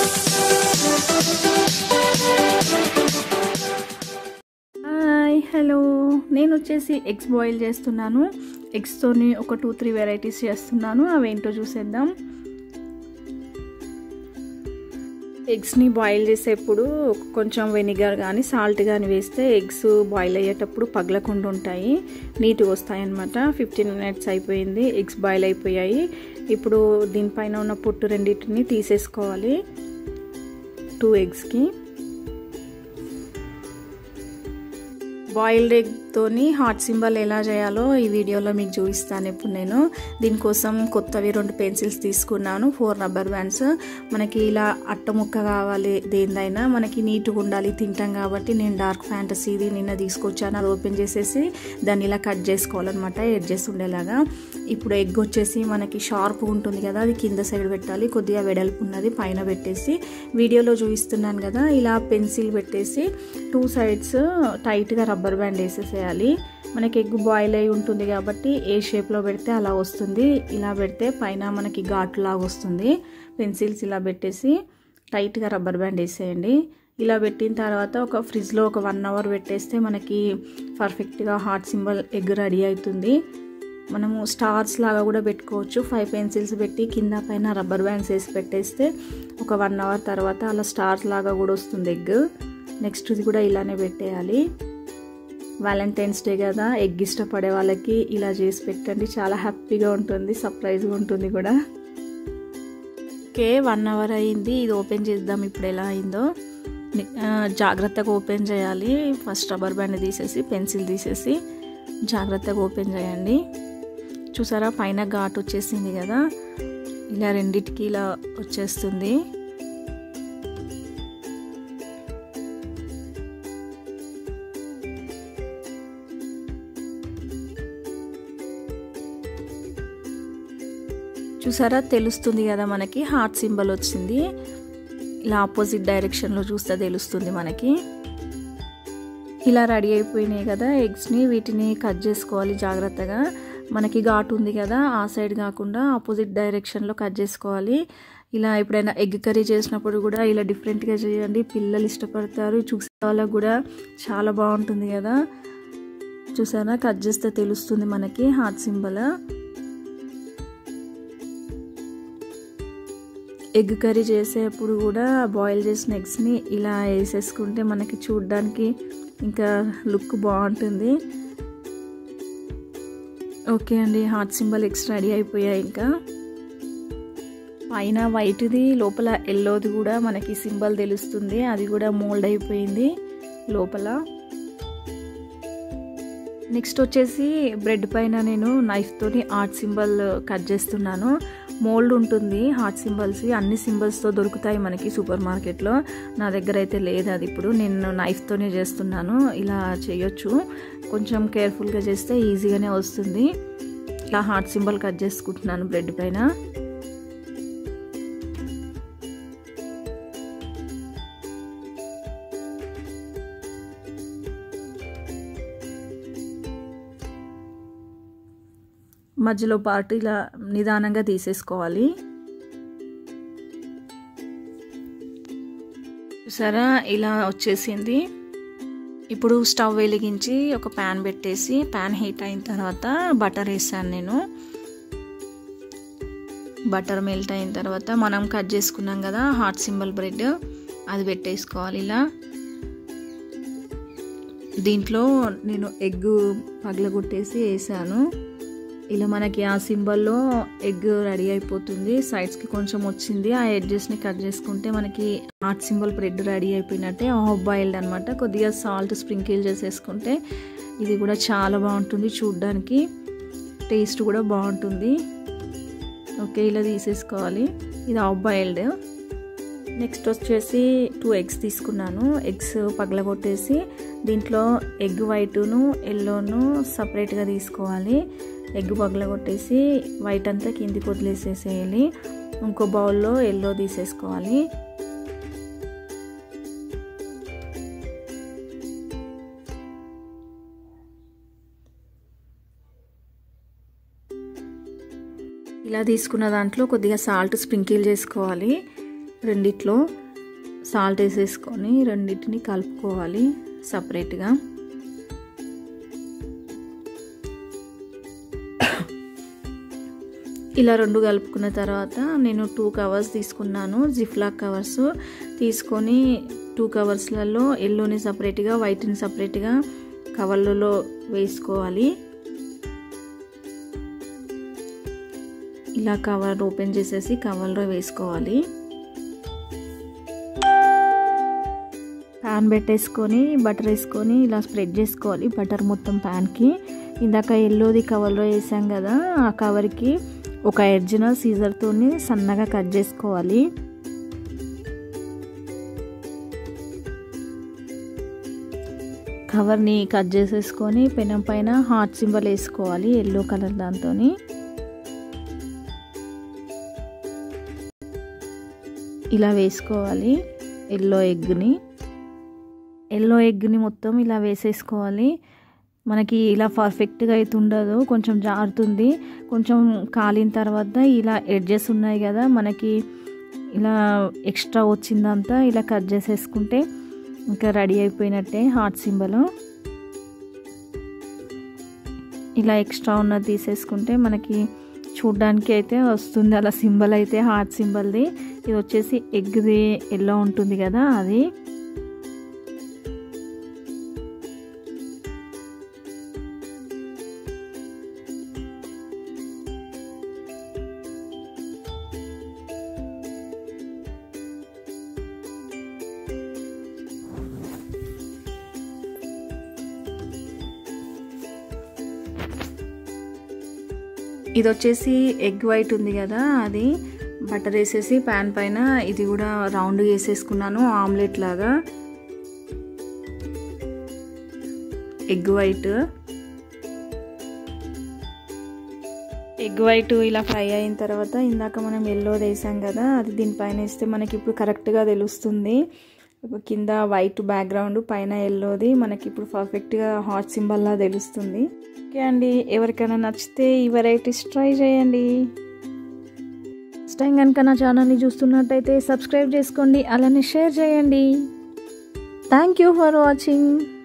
hi hello నేను వచ్చేసి eggs boil చేస్తున్నాను ఎగ్స్తోని ఒక టూ త్రీ వెరైటీస్ చేస్తున్నాను అవేంటో చూసేద్దాం ఎగ్స్ని బాయిల్ చేసేప్పుడు కొంచెం వెనిగర్ కానీ సాల్ట్ కానీ వేస్తే ఎగ్స్ బాయిల్ అయ్యేటప్పుడు పగలకుండా ఉంటాయి నీట్గా వస్తాయి అన్నమాట ఫిఫ్టీన్ మినిట్స్ అయిపోయింది ఎగ్స్ బాయిల్ అయిపోయాయి ఇప్పుడు దీనిపైన ఉన్న పొట్టు రెండింటిని తీసేసుకోవాలి టూ ఎగ్స్కి బాయిల్డ్ ఎగ్తోని హాట్ సింబల్ ఎలా చేయాలో ఈ వీడియోలో మీకు చూపిస్తాను ఇప్పుడు నేను దీనికోసం కొత్తవి రెండు పెన్సిల్స్ తీసుకున్నాను ఫోర్ రబ్బర్ బ్యాండ్స్ మనకి ఇలా అట్ట ముక్క కావాలి దేనిదైనా మనకి నీట్గా ఉండాలి తింటాం కాబట్టి నేను డార్క్ ఫ్యాంటసీది నిన్న తీసుకొచ్చాను అది ఓపెన్ చేసేసి దాన్ని ఇలా కట్ చేసుకోవాలన్నమాట ఎడ్జెస్ ఉండేలాగా ఇప్పుడు ఎగ్ వచ్చేసి మనకి షార్ప్ ఉంటుంది కదా అది కింద సైడ్ పెట్టాలి కొద్దిగా వెడల్పు ఉన్నది పైన పెట్టేసి వీడియోలో చూపిస్తున్నాను కదా ఇలా పెన్సిల్ పెట్టేసి టూ సైడ్స్ టైట్గా రబ్బర్ బ్యాండ్ వేసేసేయాలి మనకి ఎగ్ బాయిల్ అయి ఉంటుంది కాబట్టి ఏ షేప్లో పెడితే అలా వస్తుంది ఇలా పెడితే పైన మనకి ఘాటు లాగా వస్తుంది పెన్సిల్స్ ఇలా పెట్టేసి టైట్గా రబ్బర్ బ్యాండ్ వేసేయండి ఇలా పెట్టిన తర్వాత ఒక ఫ్రిడ్జ్లో ఒక వన్ అవర్ పెట్టేస్తే మనకి పర్ఫెక్ట్గా హాట్ సింబల్ ఎగ్ రెడీ అవుతుంది మనము స్టార్స్ లాగా కూడా పెట్టుకోవచ్చు ఫైవ్ పెన్సిల్స్ పెట్టి కింద పైన రబ్బర్ బ్యాండ్స్ వేసి పెట్టేస్తే ఒక వన్ అవర్ తర్వాత అలా స్టార్స్ లాగా కూడా వస్తుంది ఎగ్ నెక్స్ట్ ఇది కూడా ఇలానే పెట్టేయాలి వ్యాలంటైన్స్ డే కదా ఎగ్ ఇష్టపడే వాళ్ళకి ఇలా చేసి పెట్టండి చాలా హ్యాపీగా ఉంటుంది సర్ప్రైజ్గా ఉంటుంది కూడా ఓకే వన్ అవర్ అయింది ఇది ఓపెన్ చేద్దాం ఇప్పుడు ఎలా అయిందో జాగ్రత్తగా ఓపెన్ చేయాలి ఫస్ట్ రబ్బర్ బ్యాండ్ తీసేసి పెన్సిల్ తీసేసి జాగ్రత్తగా ఓపెన్ చేయండి చూసారా పైన ఘాట్ వచ్చేసింది కదా ఇలా రెండిటికి ఇలా వచ్చేస్తుంది చూసారా తెలుస్తుంది కదా మనకి హార్ట్ సింబల్ వచ్చింది ఇలా ఆపోజిట్ డైరెక్షన్లో చూస్తే తెలుస్తుంది మనకి ఇలా రెడీ అయిపోయినాయి కదా ఎగ్స్ని వీటిని కట్ చేసుకోవాలి జాగ్రత్తగా మనకి ఘాటు ఉంది కదా ఆ సైడ్ కాకుండా ఆపోజిట్ డైరెక్షన్లో కట్ చేసుకోవాలి ఇలా ఎప్పుడైనా ఎగ్ కర్రీ చేసినప్పుడు కూడా ఇలా డిఫరెంట్గా చేయండి పిల్లలు ఇష్టపడతారు చూసే వాళ్ళకు కూడా చాలా బాగుంటుంది కదా చూసారా కట్ చేస్తే తెలుస్తుంది మనకి హార్ట్ సింబల్ ఎగ్ కర్రీ చేసేప్పుడు కూడా బాయిల్ చేసిన ఎగ్స్ని ఇలా వేసేసుకుంటే మనకి చూడడానికి ఇంకా లుక్ బాగుంటుంది ఓకే అండి హార్ట్ సింబల్ ఎగ్స్ రెడీ అయిపోయాయి ఇంకా పైన వైట్ది లోపల ఎల్లోది కూడా మనకి సింబల్ తెలుస్తుంది అది కూడా మోల్డ్ అయిపోయింది లోపల నెక్స్ట్ వచ్చేసి బ్రెడ్ పైన నేను నైఫ్తోని ఆర్ట్ సింబల్ కట్ చేస్తున్నాను మోల్డ్ ఉంటుంది హార్ట్ సింబల్స్ అన్ని సింబల్స్తో దొరుకుతాయి మనకి సూపర్ మార్కెట్లో నా దగ్గర అయితే లేదు అది ఇప్పుడు నేను నైఫ్తోనే చేస్తున్నాను ఇలా చేయొచ్చు కొంచెం కేర్ఫుల్గా చేస్తే ఈజీగానే వస్తుంది ఇలా హార్ట్ సింబల్ కట్ చేసుకుంటున్నాను బ్రెడ్ పైన మధ్యలో పార్ట్ ఇలా నిదానంగా తీసేసుకోవాలి చూసారా ఇలా వచ్చేసింది ఇప్పుడు స్టవ్ వెలిగించి ఒక ప్యాన్ పెట్టేసి ప్యాన్ హీట్ అయిన తర్వాత బటర్ వేసాను నేను బటర్ మెల్ట్ అయిన తర్వాత మనం కట్ చేసుకున్నాం కదా హాట్ సింబల్ బ్రెడ్ అది పెట్టేసుకోవాలి ఇలా దీంట్లో నేను ఎగ్ పగలగొట్టేసి వేసాను ఇలా మనకి ఆ సింబల్లో ఎగ్ రెడీ అయిపోతుంది సైడ్స్కి కొంచెం వచ్చింది ఆ ఎడ్జెస్ని కట్ చేసుకుంటే మనకి హార్ట్ సింబల్ బ్రెడ్ రెడీ అయిపోయినట్టే హాఫ్ బాయిల్డ్ అనమాట కొద్దిగా సాల్ట్ స్ప్రింకిల్ చేసేసుకుంటే ఇది కూడా చాలా బాగుంటుంది చూడ్డానికి టేస్ట్ కూడా బాగుంటుంది ఓకే ఇలా తీసేసుకోవాలి ఇది హాఫ్ బాయిల్డ్ నెక్స్ట్ వచ్చేసి టూ ఎగ్స్ తీసుకున్నాను ఎగ్స్ పగలగొట్టేసి దీంట్లో ఎగ్ వైటును ఎల్లోను సపరేట్గా తీసుకోవాలి ఎగ్ పగలగొట్టేసి వైట్ అంతా కిందికి వదిలేసేసేయాలి ఇంకో బౌల్లో ఎల్లో తీసేసుకోవాలి ఇలా తీసుకున్న దాంట్లో కొద్దిగా సాల్ట్ స్ప్రింకిల్ చేసుకోవాలి రెండిట్లో సాల్ట్ వేసేసుకొని రెండింటిని కలుపుకోవాలి సపరేట్గా ఇలా రెండు కలుపుకున్న తర్వాత నేను టూ కవర్స్ తీసుకున్నాను జిఫ్లాక్ కవర్స్ తీసుకొని టూ కవర్స్లలో ఎల్లోని సపరేట్గా వైట్ని సపరేట్గా కవర్లలో వేసుకోవాలి ఇలా కవర్ ఓపెన్ చేసేసి కవర్లో వేసుకోవాలి ప్యాన్ పెట్టేసుకొని బటర్ వేసుకొని ఇలా స్ప్రెడ్ చేసుకోవాలి బటర్ మొత్తం ప్యాన్కి ఇందాక ఎల్లోది కవర్లో వేసాం కదా ఆ కవర్కి ఒక ఎడ్జ్న సీజర్తో సన్నగా కట్ చేసుకోవాలి కవర్ని కట్ చేసేసుకొని పెనం పైన హార్ట్ సింబల్ వేసుకోవాలి ఎల్లో కలర్ దాంతో ఇలా వేసుకోవాలి ఎల్లో ఎగ్ని ఎల్లో ఎగ్ని మొత్తం ఇలా వేసేసుకోవాలి మనకి ఇలా పర్ఫెక్ట్గా అయితే ఉండదు కొంచెం జారుతుంది కొంచెం కాలిన తర్వాత ఇలా ఎడ్జెస్ ఉన్నాయి కదా మనకి ఇలా ఎక్స్ట్రా వచ్చిందంతా ఇలా కట్ చేసేసుకుంటే ఇంకా రెడీ అయిపోయినట్టే హార్ట్ సింబల్ ఇలా ఎక్స్ట్రా ఉన్నది తీసేసుకుంటే మనకి చూడ్డానికి అయితే వస్తుంది అలా సింబల్ అయితే హార్ట్ సింబల్ది ఇది వచ్చేసి ఎగ్ది ఎల్లో ఉంటుంది కదా అది ఇది వచ్చేసి ఎగ్ వైట్ ఉంది కదా అది బటర్ వేసేసి ప్యాన్ పైన ఇది కూడా రౌండ్ వేసేసుకున్నాను ఆమ్లెట్ లాగా ఎగ్ వైట్ ఎగ్ వైట్ ఇలా ఫ్రై అయిన తర్వాత ఇందాక మనం ఎల్లో వేసాం కదా అది దీనిపైన వేస్తే మనకి ఇప్పుడు కరెక్ట్గా తెలుస్తుంది కింద వైట్ బ్యాక్గ్రౌండ్ పైన ఎల్లోది మనకి ఇప్పుడు పర్ఫెక్ట్గా హాట్ సింబల్లా తెలుస్తుంది ఓకే అండి ఎవరికైనా నచ్చితే ఈ వెరైటీస్ ట్రై చేయండి ఫస్ట్ టైం కనుక నా ఛానల్ని చూస్తున్నట్టయితే సబ్స్క్రైబ్ చేసుకోండి అలానే షేర్ చేయండి థ్యాంక్ యూ ఫర్ వాచింగ్